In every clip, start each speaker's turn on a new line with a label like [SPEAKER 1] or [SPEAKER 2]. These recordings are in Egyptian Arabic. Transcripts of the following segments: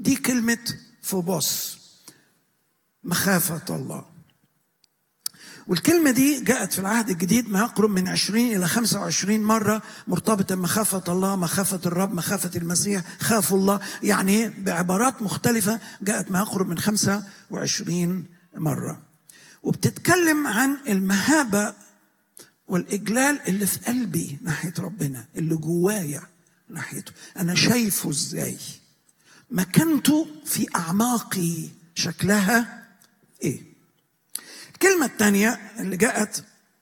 [SPEAKER 1] دي كلمة فوبوس مخافة الله والكلمة دي جاءت في العهد الجديد ما يقرب من 20 إلى 25 مرة مرتبطة مخافة الله مخافة الرب مخافة المسيح خافوا الله يعني بعبارات مختلفة جاءت ما يقرب من 25 مرة وبتتكلم عن المهابة والإجلال اللي في قلبي ناحية ربنا اللي جوايا ناحيته أنا شايفه إزاي مكانته في أعماقي شكلها إيه الكلمة الثانية اللي جاءت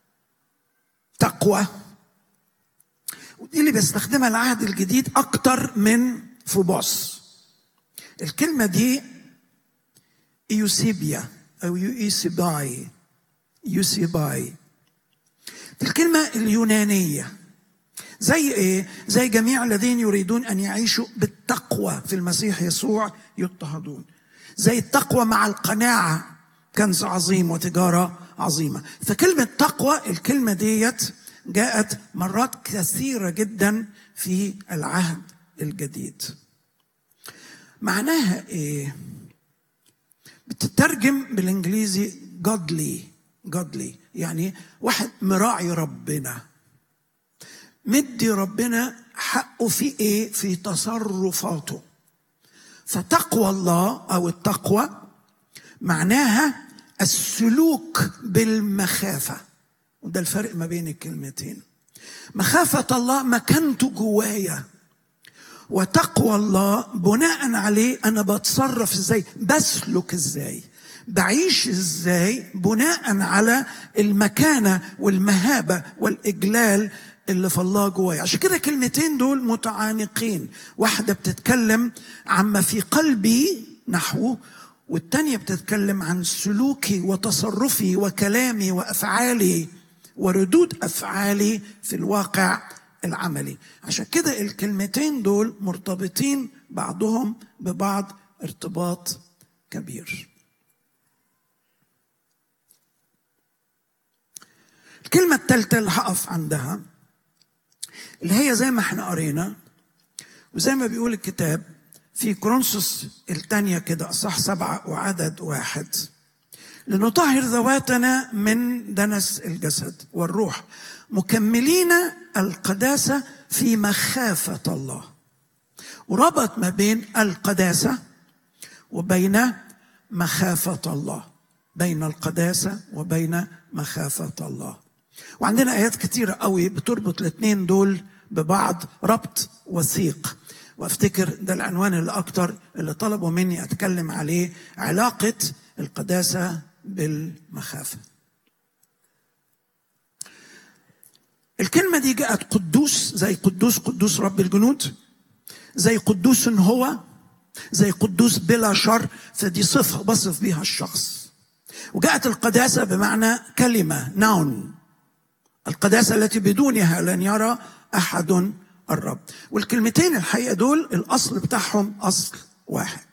[SPEAKER 1] تقوى ودي اللي بيستخدمها العهد الجديد أكتر من فوبوس الكلمة دي إيوسيبيا أو يوسيباي يوسيباي دي الكلمة اليونانية زي ايه؟ زي جميع الذين يريدون ان يعيشوا بالتقوى في المسيح يسوع يضطهدون. زي التقوى مع القناعه كنز عظيم وتجاره عظيمه. فكلمه تقوى الكلمه ديت جاءت مرات كثيره جدا في العهد الجديد. معناها ايه؟ بتترجم بالانجليزي godly godly يعني واحد مراعي ربنا مدي ربنا حقه في ايه في تصرفاته فتقوى الله او التقوى معناها السلوك بالمخافه وده الفرق ما بين الكلمتين مخافه الله مكانته جوايا وتقوى الله بناء عليه انا بتصرف ازاي بسلك ازاي بعيش ازاي بناء على المكانه والمهابه والاجلال اللي في الله جوايا عشان كده كلمتين دول متعانقين واحدة بتتكلم عما في قلبي نحوه والتانية بتتكلم عن سلوكي وتصرفي وكلامي وأفعالي وردود أفعالي في الواقع العملي عشان كده الكلمتين دول مرتبطين بعضهم ببعض ارتباط كبير الكلمة الثالثة اللي هقف عندها اللي هي زي ما احنا قرينا وزي ما بيقول الكتاب في كورنثوس الثانية كده أصح سبعة وعدد واحد لنطهر ذواتنا من دنس الجسد والروح مكملين القداسة في مخافة الله وربط ما بين القداسة وبين مخافة الله بين القداسة وبين مخافة الله وعندنا آيات كتيرة قوي بتربط الاثنين دول ببعض ربط وثيق وافتكر ده العنوان اللي اكتر اللي طلبوا مني اتكلم عليه علاقه القداسه بالمخافه الكلمه دي جاءت قدوس زي قدوس قدوس رب الجنود زي قدوس هو زي قدوس بلا شر فدي صفه بصف بيها الشخص وجاءت القداسه بمعنى كلمه ناون القداسه التي بدونها لن يرى احد الرب والكلمتين الحقيقه دول الاصل بتاعهم اصل واحد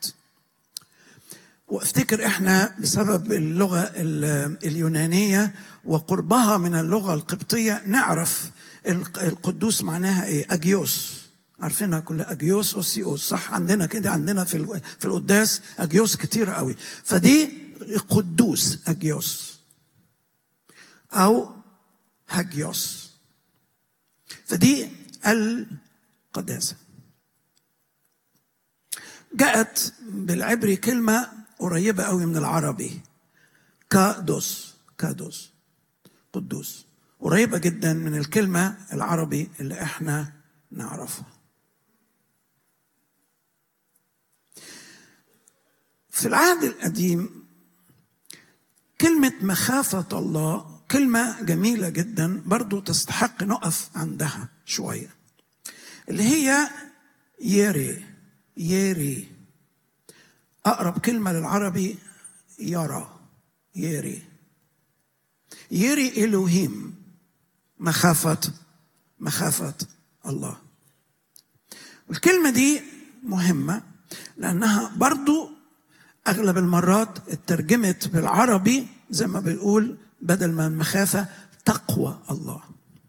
[SPEAKER 1] وافتكر احنا بسبب اللغه اليونانيه وقربها من اللغه القبطيه نعرف القدوس معناها ايه اجيوس عارفينها كلها اجيوس اوسيوس صح عندنا كده عندنا في في القداس اجيوس كتير قوي فدي قدوس اجيوس او هاجيوس فدي القداسة جاءت بالعبري كلمة قريبة قوي من العربي كادوس كادوس قدوس قريبة جدا من الكلمة العربي اللي احنا نعرفها في العهد القديم كلمة مخافة الله كلمة جميلة جدا برضو تستحق نقف عندها شوية اللي هي يري يري أقرب كلمة للعربي يرى يري يري إلهيم مخافة مخافة الله والكلمة دي مهمة لأنها برضو أغلب المرات اترجمت بالعربي زي ما بيقول بدل ما المخافة تقوى الله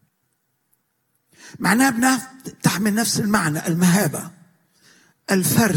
[SPEAKER 1] معناها تحمل نفس المعنى المهابة الفرز